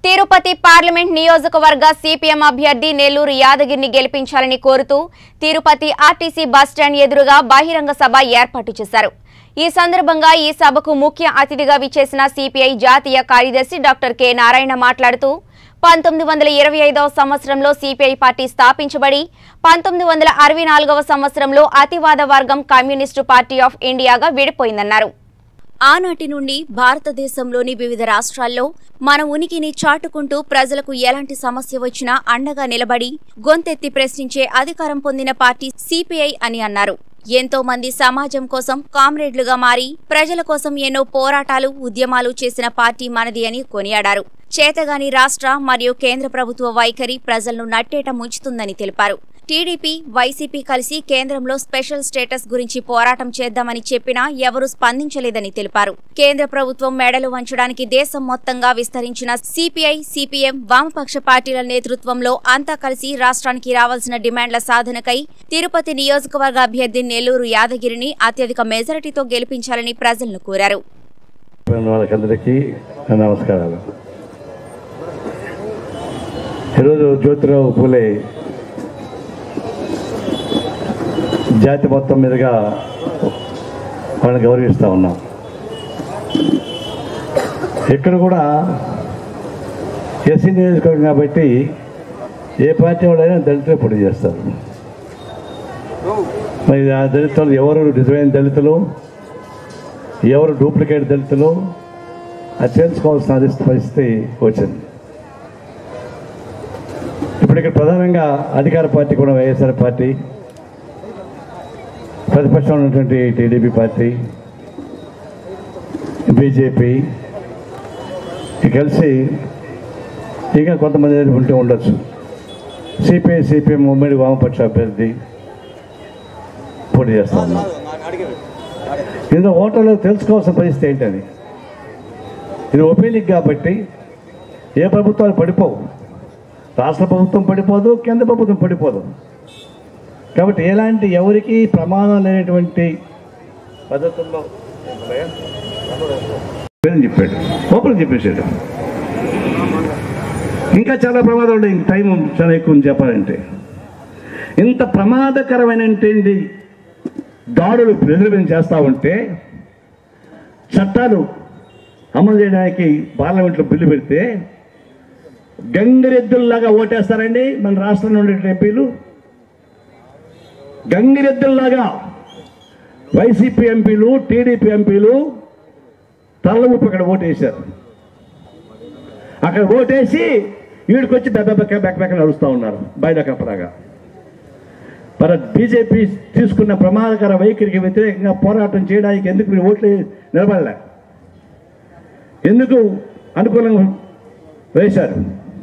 Tirupati parliament నియోజకవర్గ CPM అభ్యర్థి నెల్లూరు యాదగిరిని గెలిపించాలని కోరుతూ తిరుపతి ఆర్టీసీ బస్టాండ్ ఎదురుగా బహిరంగ సభ ఏర్పాటు చేశారు ఈ సందర్భంగా ఈ సభకు ముఖ్య అతిథిగా విచ్చేసిన సిపిఐ జాతీయ కార్యదర్శి డాక్టర్ కె నారాయణ మాట్లాడుతూ పంతొమ్మిది వందల ఇరవై ఐదవ సంవత్సరంలో సిపిఐ పార్టీ స్థాపించబడి పంతొమ్మిది వందల అరవై నాలుగవ సంవత్సరంలో అతివాద వర్గం కమ్యూనిస్టు పార్టీ ఆఫ్ ఇండియాగా విడిపోయిందన్నారు ఆనాటి నుండి భారతదేశంలోని వివిధ రాష్ట్రాల్లో మన ఉనికిని చాటుకుంటూ ప్రజలకు ఎలాంటి సమస్య వచ్చినా అండగా నిలబడి గొంతెత్తి ప్రశ్నించే అధికారం పొందిన పార్టీ సిపిఐ అని అన్నారు ఎంతో మంది సమాజం కోసం కామ్రేడ్లుగా మారి ప్రజల కోసం ఎన్నో పోరాటాలు ఉద్యమాలు చేసిన పార్టీ మనది అని కొనియాడారు చేతగాని రాష్ట్ర మరియు కేంద్ర ప్రభుత్వ వైఖరి ప్రజలను నట్టేట ముంచుతుందని తెలిపారు టీడీపీ వైసీపీ కలిసి కేంద్రంలో స్పెషల్ స్టేటస్ గురించి పోరాటం చేద్దామని చెప్పినా ఎవరూ స్పందించలేదని తెలిపారు కేంద్ర ప్రభుత్వం మెడలు వంచడానికి దేశం మొత్తంగా విస్తరించిన సిపిఐ సిపిఎం వామపక్ష పార్టీల నేతృత్వంలో అంతా కలిసి రాష్ట్రానికి రావాల్సిన డిమాండ్ల సాధనకై తిరుపతి నియోజకవర్గ అభ్యర్థి నెల్లూరు యాదగిరిని అత్యధిక మెజారిటీతో గెలిపించాలని ప్రజలను కోరారు వాళ్ళకందరికీ నా నమస్కారాలు ఈరోజు జ్యోతిరావు పూలే జాతి మొత్తం మీదుగా వాళ్ళని గౌరవిస్తూ ఉన్నాం ఇక్కడ కూడా ఎస్సీ నియోజకవర్గం కాబట్టి ఏ పార్టీ వాళ్ళైనా దళితులే పోటీ చేస్తారు మరి ఆ దళితులు ఎవరు నిజమైన దళితులు ఎవరు డూప్లికేట్ దళితులు అది తెలుసుకోవాల్సిన అరిష్ట పరిస్థితి వచ్చింది ఇప్పుడు ఇక్కడ ప్రధానంగా అధికార పార్టీ కూడా వైఎస్ఆర్ పార్టీ ప్రతిపక్షంలో ఉన్నటువంటి టీడీపీ పార్టీ బీజేపీ ఇవి కలిసి ఇంకా కొంతమంది ఉంటే ఉండొచ్చు సిపిఐ సిపిఎం ఉమ్మడి వామపక్ష అభ్యర్థి పోటీ చేస్తా ఉన్నాం ఇందులో ఓటర్లు తెలుసుకోవాల్సిన పరిస్థితి ఏంటని ఇది ఒపీనిక్ కాబట్టి ఏ ప్రభుత్వాలు పడిపోవు రాష్ట్ర ప్రభుత్వం పడిపోదు కేంద్ర ప్రభుత్వం పడిపోదు కాబట్టి ఎలాంటి ఎవరికి ప్రమాదం లేనటువంటి పద్ధతుల్లో పేరుని చెప్పాడు ఓపెన్ చెప్పేసాడు ఇంకా చాలా ప్రమాదాలు ఉన్నాయి ఇంక టైం చాలా ఎక్కువ ఉంది చెప్పాలంటే ఇంత ప్రమాదకరమైనటువంటి దాడులు ప్రజల మీద చేస్తూ ఉంటే చట్టాలు అమలు చేయడానికి పార్లమెంట్లో బిల్లు పెడితే గంగిరెద్దుల్లాగా ఓటేస్తారండి మన రాష్ట్రంలో ఉండే ఎంపీలు గంగిరెద్దుల్లాగా వైసీపీ ఎంపీలు టీడీపీ ఎంపీలు తల్ల ఊపి అక్కడ ఓటేశారు అక్కడ ఓటేసి వీడికొచ్చి బెక్క బెక్క బెక్క బెక్క నడుస్తూ ఉన్నారు బయట కప్పలాగా మరి బీజేపీ తీసుకున్న ప్రమాదకర వైఖరికి వ్యతిరేకంగా పోరాటం చేయడానికి ఎందుకు మీరు ఓట్లు నిలబడలే ఎందుకు అనుకూలంగా వేశారు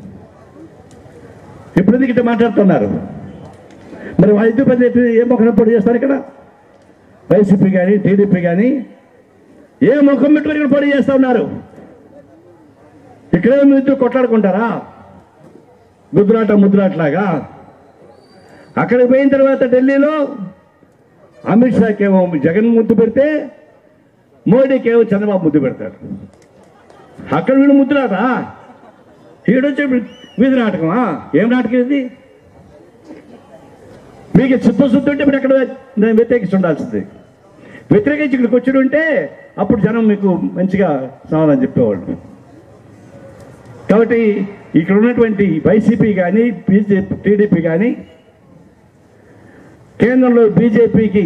ఇప్పుడు ఎందుకు ఇట్లా మాట్లాడుతున్నారు మరి వాళ్ళ ఇద్దరు పని చెప్పి ఏ ముఖం పోటీ చేస్తారు ఇక్కడ వైసీపీ కానీ టీడీపీ కానీ ఏ ముఖం పెట్టుకుని ఇక్కడ పోటీ చేస్తూ ఉన్నారు ఇక్కడే మీ ఇద్దరు కొట్లాడుకుంటారా ముద్రాట ముద్రాట్లాగా అక్కడికి పోయిన తర్వాత ఢిల్లీలో అమిత్ షాకి ఏమో జగన్ ముద్దు పెడితే మోడీకి ఏమో చంద్రబాబు ముద్దు పెడతాడు అక్కడ వీడు ముద్దురాట ఈడొచ్చి వీధి నాటకమా ఏం నాటకం ఇది మీకు చిత్తశుద్ధి ఉంటే మీరు అక్కడ నేను వ్యతిరేకించి ఉండాల్సింది వ్యతిరేకించి ఇక్కడికి వచ్చి ఉంటే అప్పుడు జనం మీకు మంచిగా సమాధానం చెప్పేవాళ్ళు కాబట్టి ఇక్కడ ఉన్నటువంటి వైసీపీ కానీ బీజేపీ టీడీపీ కానీ కేంద్రంలో బీజేపీకి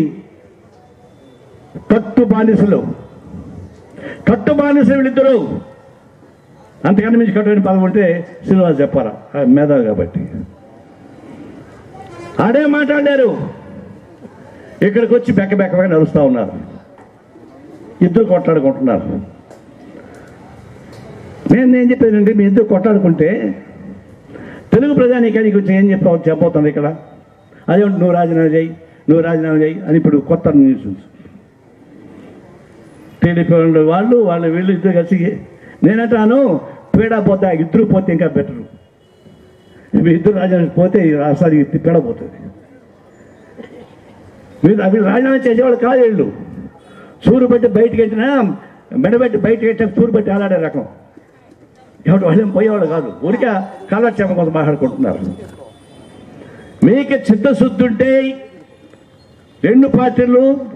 కట్టు బానిసలు కట్టు బానిసలు వీళ్ళిద్దరు అంతకన్నా మించి కట్టుకుని పదం ఉంటే శ్రీనివాస్ చెప్పారా ఆ మేధావి కాబట్టి ఆడే మాట్లాడారు ఇక్కడికి వచ్చి బెక్క బెక్క నడుస్తూ ఉన్నారు ఇద్దరు కొట్లాడుకుంటున్నారు నేను నేను చెప్పేదండి మీ ఇద్దరు కొట్లాడుకుంటే తెలుగు ప్రజానీకానికి వచ్చి ఏం చెప్పా చెప్పబోతుంది ఇక్కడ అదే నువ్వు రాజీనామా చేయి నువ్వు రాజీనామా చేయి అని ఇప్పుడు కొత్త న్యూస్ ఉంది. టీడీపీ వాళ్ళు వాళ్ళు వాళ్ళు వీళ్ళు ఇద్దరు కలిసి నేనంటాను పీడ పోతే ఆ ఇద్దరు పోతే ఇంకా బెటరు మీ ఇద్దరు రాజీనామా పోతే ఈ రాష్ట్రానికి పీడ పోతుంది మీరు అవి రాజీనామా చేసేవాళ్ళు కాదు వీళ్ళు సూరు బట్టి బయటకు పెట్టినా మెడబెట్టి బయటకు పెట్టిన సూరు బట్టి ఆలాడే రకం ఎవడు వాళ్ళేం పోయేవాడు కాదు ఊరికే కాలక్షేమం కోసం మాట్లాడుకుంటున్నారు మీకు చిత్తశుద్ధి ఉంటే రెండు పార్టీలు